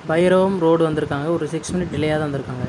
பைரவம் road வந்திருக்காங்க ஒரு six minute டிலேயாக தான் வந்திருக்காங்க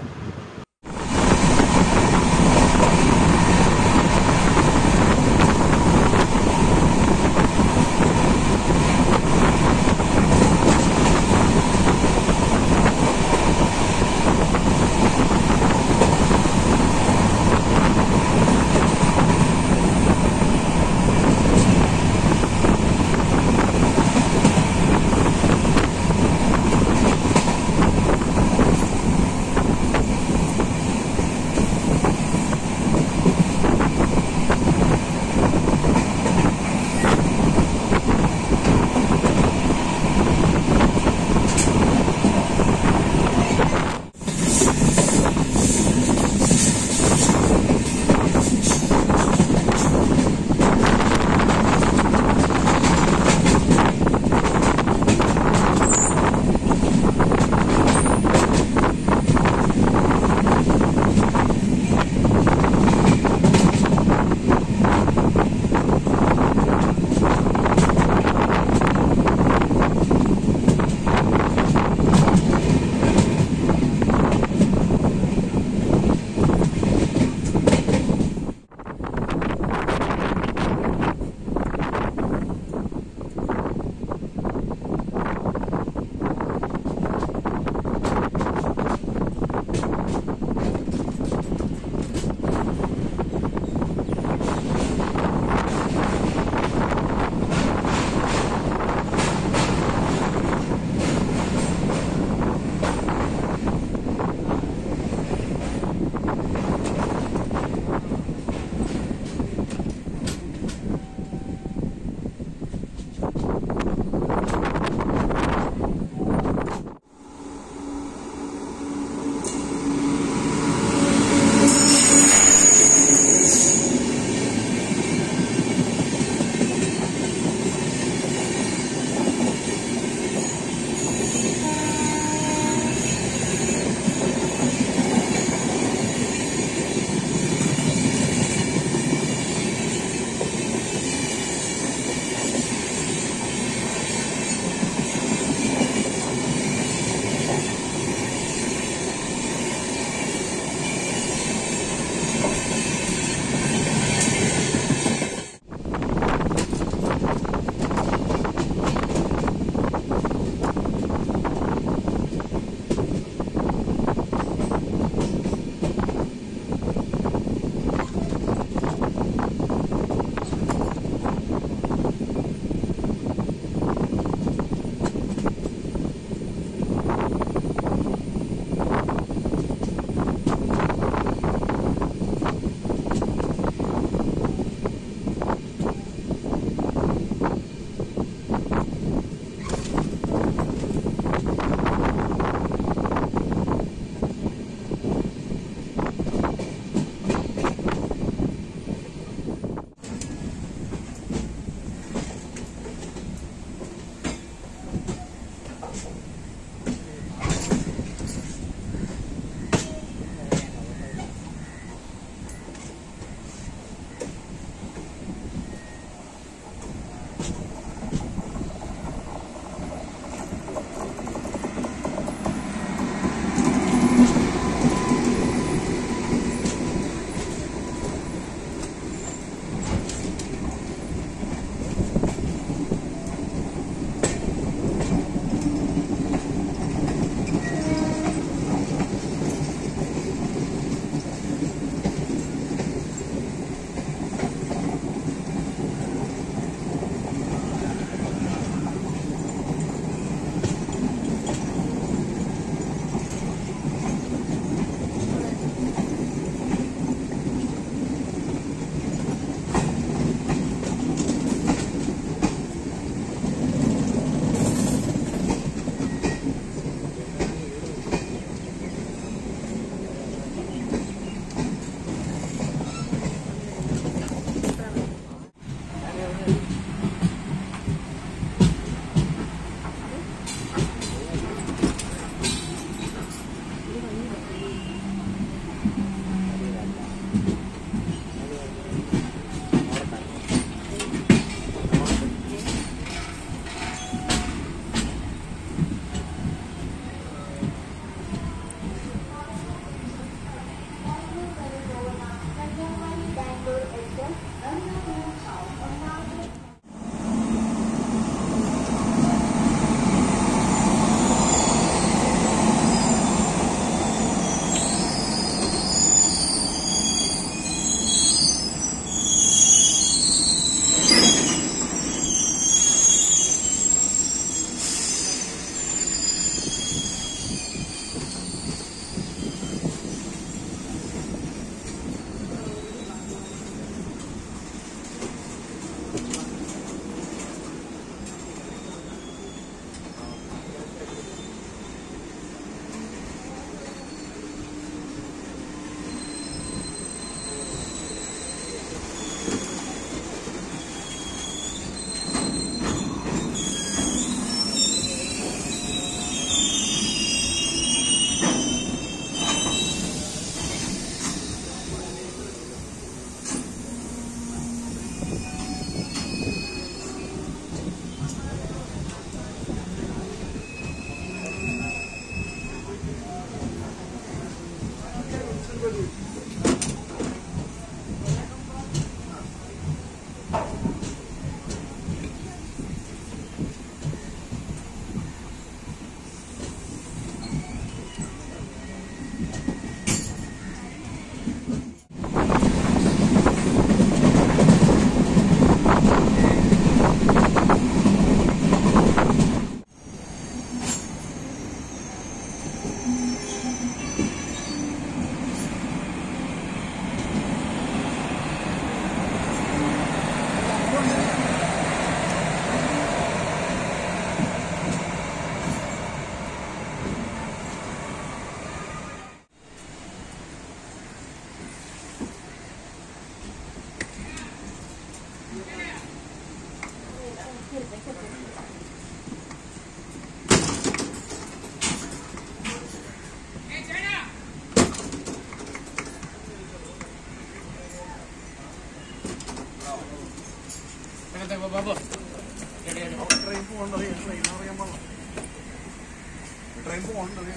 ട്രെയിൻ പോകേണ്ടത് ട്രെയിൻ അറിയാൻ പാടില്ല ട്രെയിൻ പോകേണ്ടത്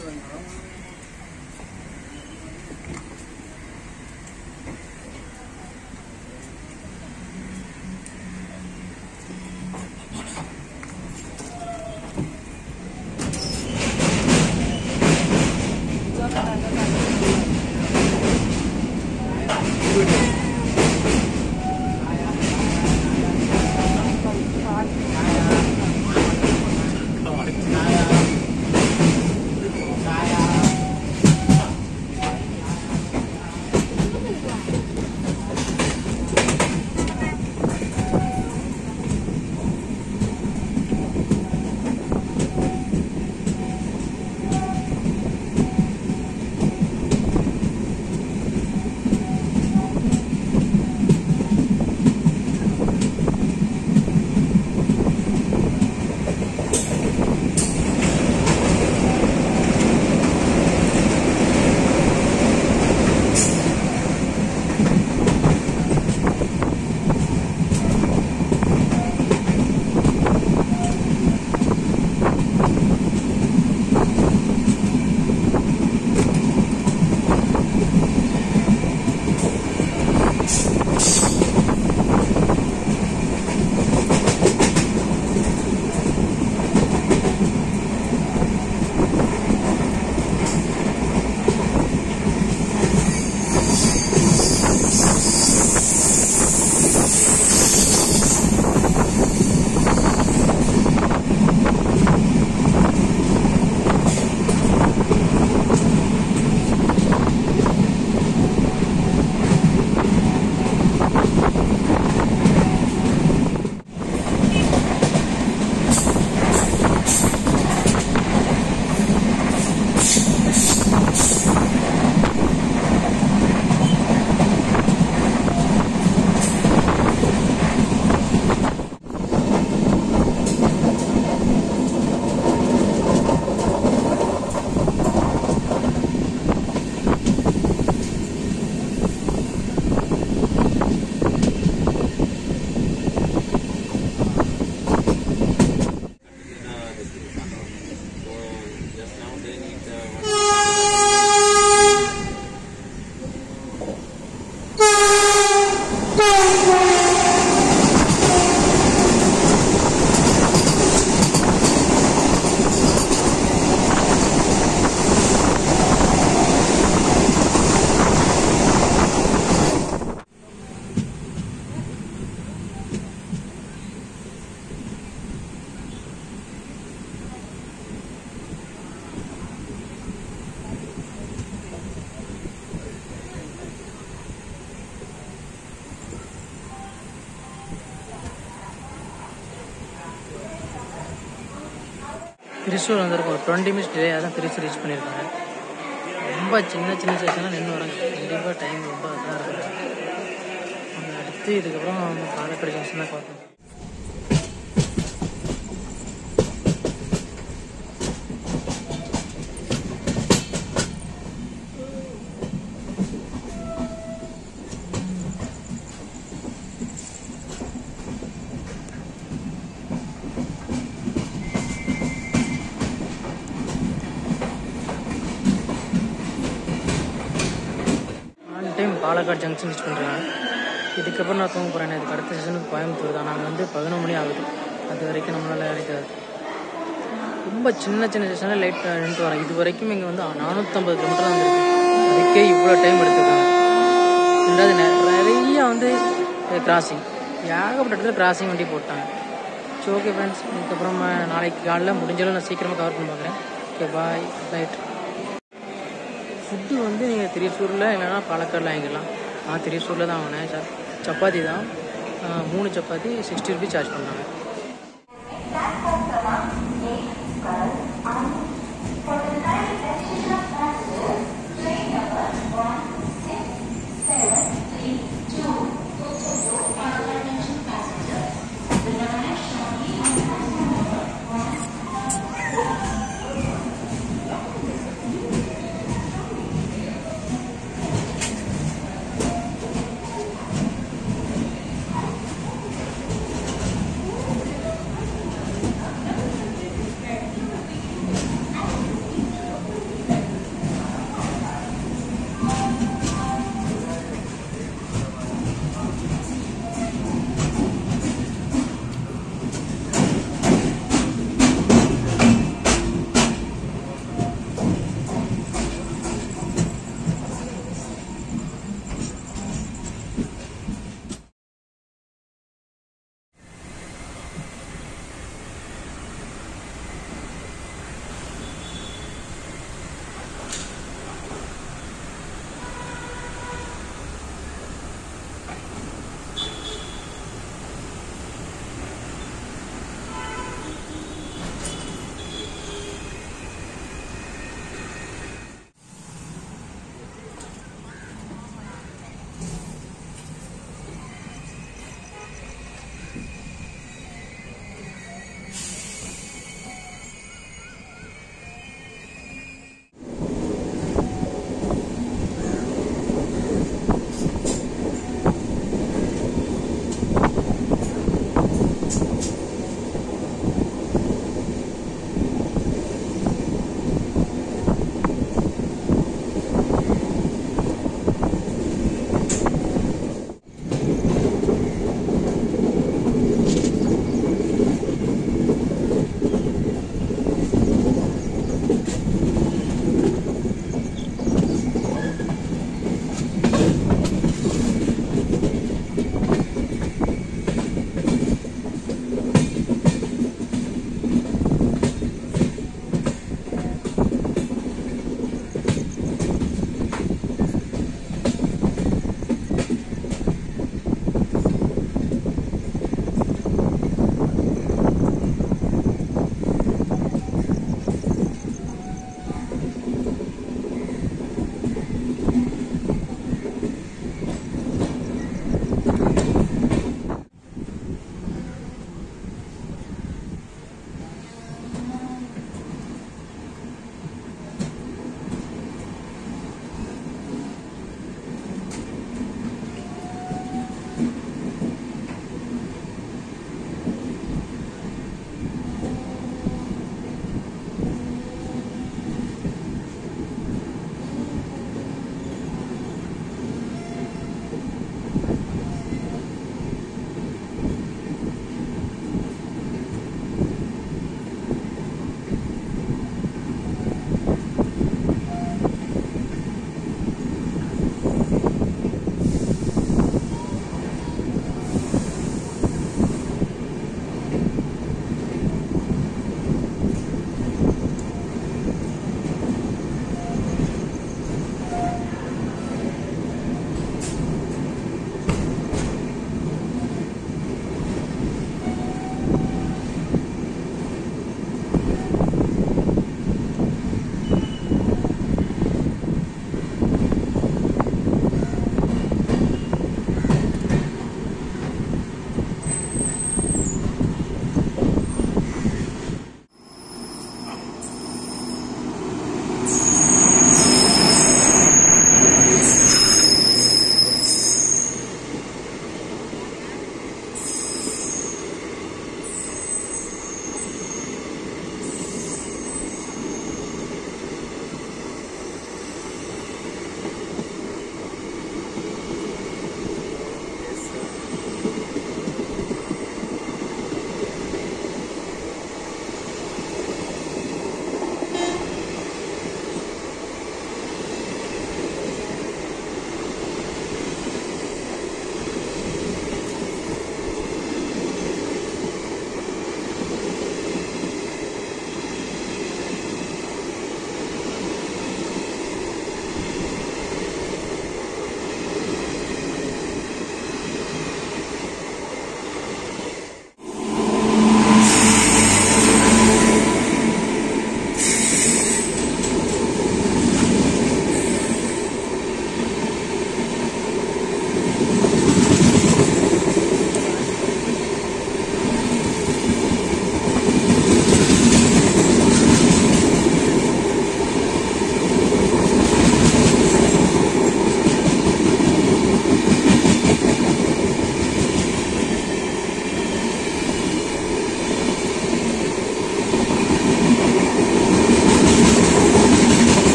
திருச்சூர் வந்திருக்கோம் ஒரு டுவெண்ட்டி மினிட்ஸ் டிலே தான் திருச்சி ரீச் பண்ணியிருக்காங்க ரொம்ப சின்ன சின்ன ஸ்டேஷனாக நின்று வராங்க கண்டிப்பாக டைம் ரொம்ப இதாக இருக்குது அவங்க அடுத்து இதுக்கப்புறம் பாலக்காடு ஜங்ஷன் தான் பார்க்கணும் on time Palakkad junction reach பண்ணுறாங்க இதுக்கப்புறம் நான் தூங்க போகிறேன் இதுக்கு அடுத்த செஷனுக்கு கோயம்புத்தூர் தான் நாங்கள் வந்து பதினொரு மணி ஆகுது அது வரைக்கும் நம்மளால் கிடைக்காது ரொம்ப சின்ன சின்ன ஸ்டேஷனில் லைட் நின்று வரேன் இது வரைக்கும் இங்கே வந்து நானூற்றம்பது கிலோமீட்டர் தான் வந்திருக்கு அதுக்கே இவ்வளோ டைம் எடுத்துருக்காங்க ரெண்டாவது நெ- நிறைய வந்து கிராசிங் ஏகப்பட்ட இடத்துல கிராசிங் வண்டி போட்டாங்க சரி ஓகே ஃப்ரெண்ட்ஸ் இதுக்கப்புறம் அஹ், நாளைக்கு காலைல முடிஞ்சாலும் நான் சீக்கிரமாக கவர் பண்ணி பார்க்குறேன் ஓகே பாய் நைட் ஃபுட்டு வந்து நீங்கள் திருச்சூரில் இல்லைன்னா பாலக்காடில் வாங்கிக்கலாம் நான் திருச்சூரில் தான் வாங்கினேன் ச- சப்பாத்தி தான் அஹ், மூணு சப்பாத்தி சிக்ஸ்டி ருபீஸ் சார்ஜ் பண்ணாங்க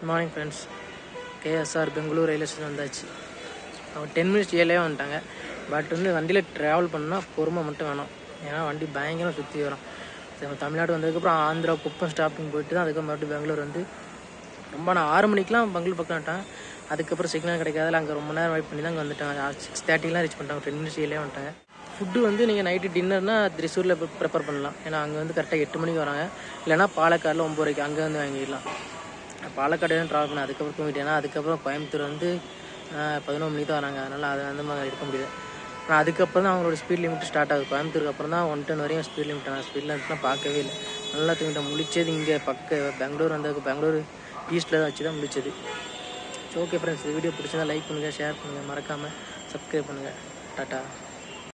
good morning friends KSR Bangalore railway station வந்தாச்சு அவங்க டென் மினிட்ஸ் ஏழையே வந்துட்டாங்க பட் வந்து வண்டியில் ட்ராவல் பண்ணால் பொறுமை மட்டும் வேணும் ஏன்னா வண்டி பயங்கரம் சுற்றி வரும் சரி, நம்ம தமிழ்நாடு வந்ததுக்கப்புறம் ஆந்திரா குப்பம் ஸ்டாப்பிங் போயிட்டு தான் அதுக்கப்புறம் மறுபடியும் பெங்களூர் வந்து ரொம்ப நான் ஆறு மணிக்கெலாம் பெங்களூர் பக்கம் வந்துட்டேன் அதுக்கப்புறம் சிக்னல் கிடைக்காதுல அங்கே ரொம்ப நேரம் வெயிட் பண்ணி தான் அங்கே வந்துட்டாங்க சிக்ஸ் தேர்ட்டிலாம் ரீச் பண்ணிட்டாங்க டென் மினிட்ஸ் ஏழையே வந்துட்டாங்க ஃபுட்டு வந்து நீங்கள் நைட்டு டின்னர்னா திரிசூரில் ப்ரிப்பேர் பண்ணலாம் ஏன்னா அங்கே வந்து கரெக்டாக எட்டு மணிக்கு வராங்க இல்லைனா பாலக்காடில் ஒம்பது அங்கே வந்து வாங்கிடலாம் பாலக்காடு தான் ட்ராவல் பண்ணேன் அதுக்கப்புறம் தூங்கிட்டேன் அதுக்கப்புறம் கோயம்புத்தூர் வந்து பதினொன்று மணிக்கு தான் வராங்க அதனால் அதை வந்து நம்ம எடுக்க முடியாது ஆனால் அதுக்கப்புறம் தான் அவங்களோட ஸ்பீட் லிமிட் ஸ்டார்ட் ஆகுது கோயம்புத்தூருக்கு அப்புறம் தான் ஒன் டென் வரையும் ஸ்பீட் லிமிட் நான் ஸ்பீட் லிமிட்லாம் பார்க்கவே இல்லை நல்லா தூங்கிட்டேன் முழிச்சது இங்கே பக்க பெங்களூர் வந்ததுக்கு பெங்களூர் ஈஸ்ட்டில் தான் வச்சு தான் முழிச்சது ஸோ ஓகே ஃப்ரெண்ட்ஸ் இந்த வீடியோ பிடிச்சதா லைக் பண்ணுங்கள் ஷேர் பண்ணுங்கள் மறக்காமல் சப்ஸ்கிரைப் பண்ணுங்கள் டாட்டா